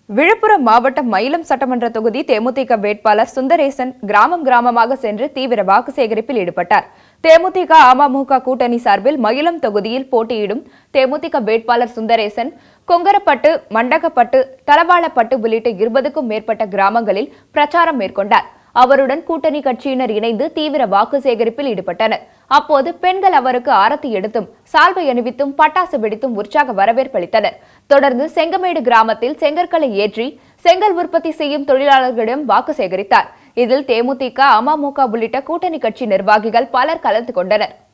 விழுப்புரம் மாவட்டம் மயிலம் சட்டமன்ற தொகுதி தேமுதிக வேட்பாளர் சுந்தரேசன் கிராமம் கிராமமாக சென்று தீவிர வாக்கு சேகரிப்பில் ஈடுபட்டார் தேமுதிக அமமுக கூட்டணி சார்பில் மயிலம் தொகுதியில் போட்டியிடும் தேமுதிக வேட்பாளர் சுந்தரேசன் கொங்கரப்பட்டு மண்டகப்பட்டு தலவாளப்பட்டு உள்ளிட்ட இருபதுக்கும் மேற்பட்ட கிராமங்களில் பிரச்சாரம் மேற்கொண்டார் அவருடன் கூட்டணி கட்சியினர் இணைந்து தீவிர வாக்கு சேகரிப்பில் ஈடுபட்டனர் அப்போது பெண்கள் அவருக்கு ஆரத்தி எடுத்தும் சால்வை அணிவித்தும் பட்டாசு வெடித்தும் உற்சாக வரவேற்பளித்தனர் தொடர்ந்து செங்கமேடு கிராமத்தில் செங்கற்களை ஏற்றி செங்கல் உற்பத்தி செய்யும் தொழிலாளர்களிடம் வாக்கு சேகரித்தார் இதில் தேமுதிக அமமுக உள்ளிட்ட கூட்டணி கட்சி நிர்வாகிகள் பலர் கலந்து கொண்டனர்